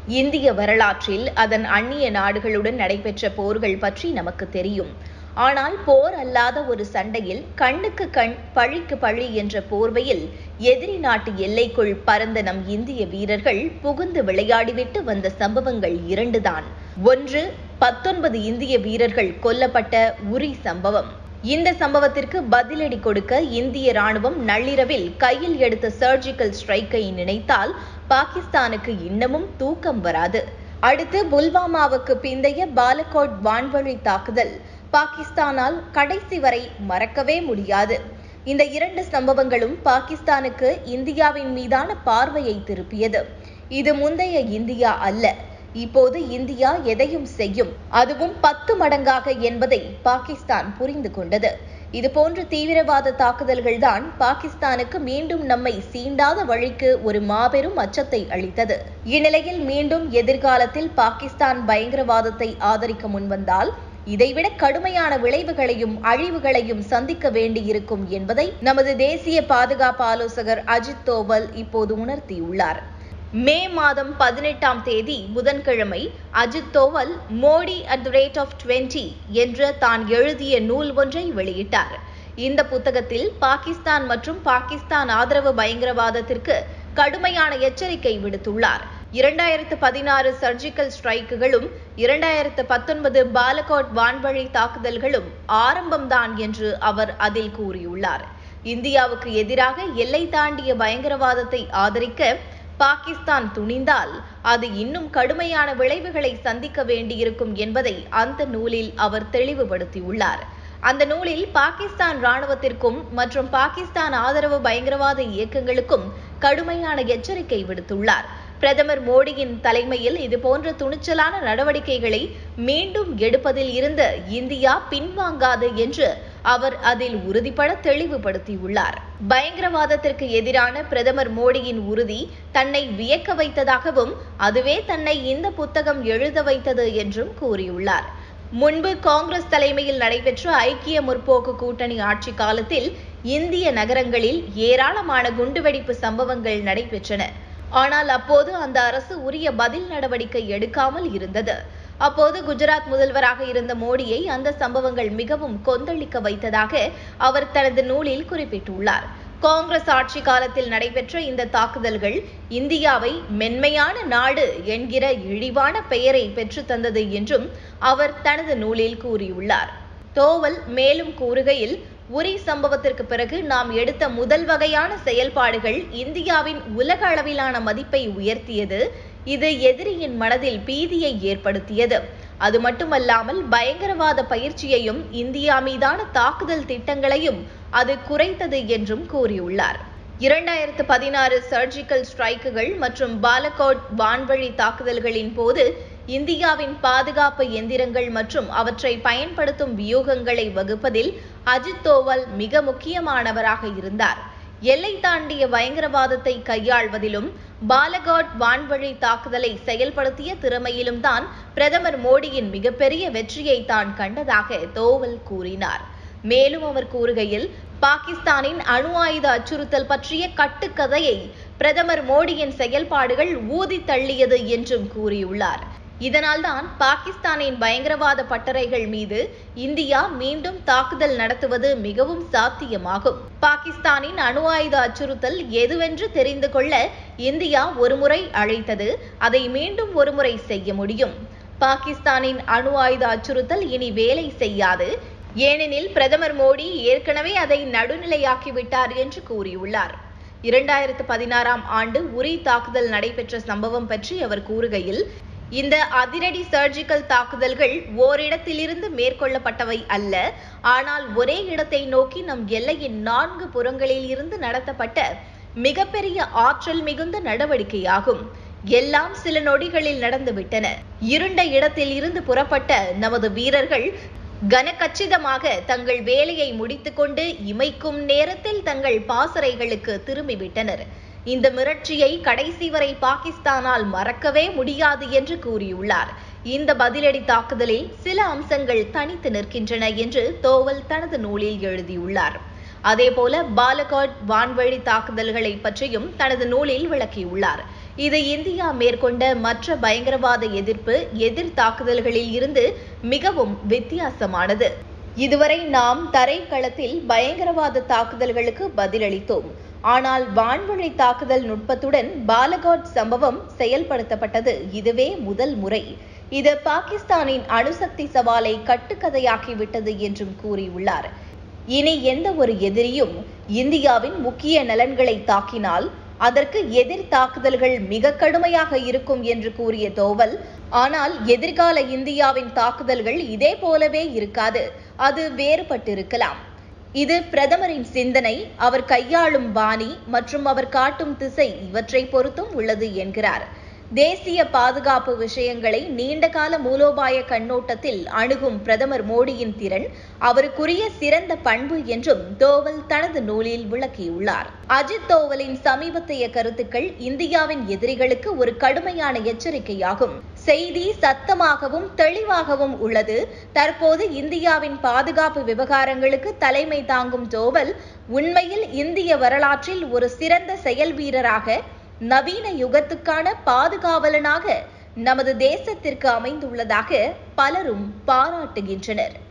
இந்திய வரலாற்றில் அதன் அந்நிய நாடுகளுடன் நடைபெற்ற போர்கள் பற்றி நமக்கு தெரியும் ஆனால் போர் அல்லாத ஒரு சண்டையில் கண்ணுக்கு கண் பழிக்கு பழி என்ற போர்வையில் எதிரி நாட்டு எல்லைக்குள் பறந்த நம் இந்திய வீரர்கள் புகுந்து விளையாடிவிட்டு வந்த சம்பவங்கள் இரண்டுதான் ஒன்று பத்தொன்பது இந்திய வீரர்கள் கொல்லப்பட்ட உரி சம்பவம் இந்த சம்பவத்திற்கு பதிலடி கொடுக்க இந்திய ராணுவம் நள்ளிரவில் கையில் எடுத்த சர்ஜிக்கல் ஸ்ட்ரைக்கை நினைத்தால் பாகிஸ்தானுக்கு இன்னமும் தூக்கம் வராது அடுத்து புல்வாமாவுக்கு பிந்தைய பாலகோட் வான்வழி தாக்குதல் பாகிஸ்தானால் கடைசி வரை மறக்கவே முடியாது இந்த இரண்டு சம்பவங்களும் பாகிஸ்தானுக்கு இந்தியாவின் மீதான பார்வையை திருப்பியது இது முந்தைய இந்தியா அல்ல இப்போது இந்தியா எதையும் செய்யும் அதுவும் பத்து மடங்காக என்பதை பாகிஸ்தான் புரிந்து கொண்டது இதுபோன்ற தீவிரவாத தாக்குதல்கள்தான் பாகிஸ்தானுக்கு மீண்டும் நம்மை சீண்டாத வழிக்கு ஒரு மாபெரும் அச்சத்தை அளித்தது இந்நிலையில் மீண்டும் எதிர்காலத்தில் பாகிஸ்தான் பயங்கரவாதத்தை ஆதரிக்க முன்வந்தால் இதைவிட கடுமையான விளைவுகளையும் அழிவுகளையும் சந்திக்க வேண்டியிருக்கும் என்பதை நமது தேசிய பாதுகாப்பு ஆலோசகர் அஜித் தோவல் இப்போது உணர்த்தியுள்ளார் மே மாதம் பதினெட்டாம் தேதி புதன்கிழமை Ajit Doval Modi at the rate of twenty என்ற தான் எழுதிய நூல் ஒன்றை வெளியிட்டார் இந்த புத்தகத்தில் பாகிஸ்தான் மற்றும் பாகிஸ்தான் ஆதரவு பயங்கரவாதத்திற்கு கடுமையான எச்சரிக்கை விடுத்துள்ளார் இரண்டாயிரத்து பதினாறு சர்ஜிக்கல் ஸ்ட்ரைக்குகளும் இரண்டாயிரத்து பத்தொன்பது பாலகோட் வான்வழி தாக்குதல்களும் ஆரம்பம்தான் என்று அவர் அதில் கூறியுள்ளார் இந்தியாவுக்கு எதிராக எல்லை தாண்டிய பயங்கரவாதத்தை ஆதரிக்க பாகிஸ்தான் துணிந்தால் அது இன்னும் கடுமையான விளைவுகளை சந்திக்க வேண்டியிருக்கும் என்பதை அந்த நூலில் அவர் தெளிவுபடுத்தியுள்ளார் அந்த நூலில் பாகிஸ்தான் ராணுவத்திற்கும் மற்றும் பாகிஸ்தான் ஆதரவு பயங்கரவாத இயக்கங்களுக்கும் கடுமையான எச்சரிக்கை விடுத்துள்ளார் பிரதமர் மோடியின் தலைமையில் இதுபோன்ற துணிச்சலான நடவடிக்கைகளை மீண்டும் எடுப்பதில் இருந்து இந்தியா பின்வாங்காது என்று அவர் அதில் உறுதிபட தெளிவுபடுத்தியுள்ளார் பயங்கரவாதத்திற்கு எதிரான பிரதமர் மோடியின் உறுதி தன்னை வியக்க வைத்ததாகவும் அதுவே தன்னை இந்த புத்தகம் எழுத வைத்தது என்றும் கூறியுள்ளார் முன்பு காங்கிரஸ் தலைமையில் நடைபெற்ற ஐக்கிய முற்போக்கு கூட்டணி ஆட்சி காலத்தில் இந்திய நகரங்களில் ஏராளமான குண்டுவெடிப்பு சம்பவங்கள் நடைபெற்றன ஆனால் அப்போது அந்த அரசு உரிய பதில் நடவடிக்கை எடுக்காமல் இருந்தது அப்போது குஜராத் முதல்வராக இருந்த மோடியை அந்த சம்பவங்கள் மிகவும் கொந்தளிக்க வைத்ததாக அவர் தனது நூலில் குறிப்பிட்டுள்ளார் காங்கிரஸ் ஆட்சி காலத்தில் நடைபெற்ற இந்த தாக்குதல்கள் இந்தியாவை மென்மையான நாடு என்கிற இழிவான பெயரை பெற்று தந்தது என்றும் அவர் தனது நூலில் கூறியுள்ளார் தோவல் மேலும் கூறுகையில் உரி சம்பவத்திற்கு பிறகு நாம் எடுத்த முதல் வகையான செயல்பாடுகள் இந்தியாவின் உலக அளவிலான மதிப்பை உயர்த்தியது இது எதிரியின் மனதில் பீதியை ஏற்படுத்தியது அது மட்டுமல்லாமல் பயங்கரவாத பயிற்சியையும் இந்தியா மீதான தாக்குதல் திட்டங்களையும் அது குறைத்தது என்றும் கூறியுள்ளார் இரண்டாயிரத்து பதினாறு சர்ஜிக்கல் ஸ்ட்ரைக்குகள் மற்றும் பாலகோட் வான்வழி தாக்குதல்களின் போது இந்தியாவின் பாதுகாப்பு எந்திரங்கள் மற்றும் அவற்றை பயன்படுத்தும் வியூகங்களை வகுப்பதில் அஜித் தோவல் மிக முக்கியமானவராக இருந்தார் எல்லை தாண்டிய பயங்கரவாதத்தை கையாள்வதிலும் பாலகாட் வான்வழி தாக்குதலை செயல்படுத்திய திறமையிலும் தான் பிரதமர் மோடியின் மிகப்பெரிய வெற்றியை தான் கண்டதாக தோவல் கூறினார் மேலும் அவர் கூறுகையில் பாகிஸ்தானின் அணு ஆயுத அச்சுறுத்தல் பற்றிய கட்டுக்கதையை பிரதமர் மோடியின் செயல்பாடுகள் ஊதி தள்ளியது என்றும் கூறியுள்ளார் இதனால்தான் பாகிஸ்தானின் பயங்கரவாத பட்டறைகள் மீது இந்தியா மீண்டும் தாக்குதல் நடத்துவது மிகவும் சாத்தியமாகும் பாகிஸ்தானின் அணு ஆயுத அச்சுறுத்தல் எதுவென்று தெரிந்து கொள்ள இந்தியா ஒருமுறை அழைத்தது அதை மீண்டும் ஒருமுறை செய்ய முடியும் பாகிஸ்தானின் அணு ஆயுத அச்சுறுத்தல் இனி வேலை செய்யாது ஏனெனில் பிரதமர் மோடி ஏற்கனவே அதை நடுநிலையாக்கிவிட்டார் என்று கூறியுள்ளார் இரண்டாயிரத்து பதினாறாம் ஆண்டு உரி தாக்குதல் நடைபெற்ற சம்பவம் பற்றி அவர் கூறுகையில் இந்த அதிரடி சர்ஜிக்கல் தாக்குதல்கள் ஓரிடத்திலிருந்து மேற்கொள்ளப்பட்டவை அல்ல ஆனால் ஒரே இடத்தை நோக்கி நம் எல்லையின் நான்கு புறங்களில் இருந்து நடத்தப்பட்ட மிகப்பெரிய ஆற்றல் மிகுந்த நடவடிக்கையாகும் எல்லாம் சில நொடிகளில் நடந்துவிட்டன இருண்ட இடத்தில் இருந்து புறப்பட்ட நமது வீரர்கள் கனகச்சிதமாக தங்கள் வேலையை முடித்துக்கொண்டு இமைக்கும் நேரத்தில் தங்கள் பாசறைகளுக்கு திரும்பிவிட்டனர் இந்த மிரட்சியை கடைசி வரை பாகிஸ்தானால் மறக்கவே முடியாது என்று கூறியுள்ளார் இந்த பதிலடி தாக்குதலில் சில அம்சங்கள் தனித்து நிற்கின்றன என்று தோவல் தனது நூலில் எழுதியுள்ளார் அதேபோல பாலகாட் வான்வழி தாக்குதல்களை பற்றியும் தனது நூலில் விளக்கியுள்ளார் இது இந்தியா மேற்கொண்ட மற்ற பயங்கரவாத எதிர்ப்பு எதிர் தாக்குதல்களில் இருந்து மிகவும் வித்தியாசமானது இதுவரை நாம் தரைக்களத்தில் பயங்கரவாத தாக்குதல்களுக்கு பதிலளித்தோம் ஆனால் வான்வழி தாக்குதல் நுட்பத்துடன் பாலகாட் சம்பவம் செயல்படுத்தப்பட்டது இதுவே முதல் முறை இது பாகிஸ்தானின் அணுசக்தி சவாலை கட்டுக்கதையாக்கிவிட்டது என்றும் கூறியுள்ளார் இனி எந்த ஒரு எதிரியும் இந்தியாவின் முக்கிய நலன்களை தாக்கினால் அதற்கு எதிர் தாக்குதல்கள் மிக கடுமையாக இருக்கும் என்று கூறிய தோவல் ஆனால் எதிர்கால இந்தியாவின் தாக்குதல்கள் இதே போலவே இருக்காது அது வேறுபட்டிருக்கலாம் இது பிரதமரின் சிந்தனை அவர் கையாளும் பாணி மற்றும் அவர் காட்டும் திசை இவற்றை பொறுத்தும் உள்ளது என்கிறார் தேசிய பாதுகாப்பு விஷயங்களை நீண்டகால மூலோபாய கண்ணோட்டத்தில் அணுகும் பிரதமர் மோடியின் திறன் அவருக்குரிய சிறந்த பண்பு என்றும் தோவல் தனது நூலில் விளக்கியுள்ளார் அஜித் தோவலின் சமீபத்திய கருத்துக்கள் இந்தியாவின் எதிரிகளுக்கு ஒரு கடுமையான எச்சரிக்கையாகும் செய்தி சத்தமாகவும் தெளிவாகவும் உள்ளது தற்போது இந்தியாவின் பாதுகாப்பு விவகாரங்களுக்கு தலைமை தாங்கும் தோவல் உண்மையில் இந்திய வரலாற்றில் ஒரு சிறந்த செயல் வீரராக நவீன யுகத்துக்கான பாதுகாவலனாக நமது தேசத்திற்கு அமைந்துள்ளதாக பலரும் பாராட்டுகின்றனர்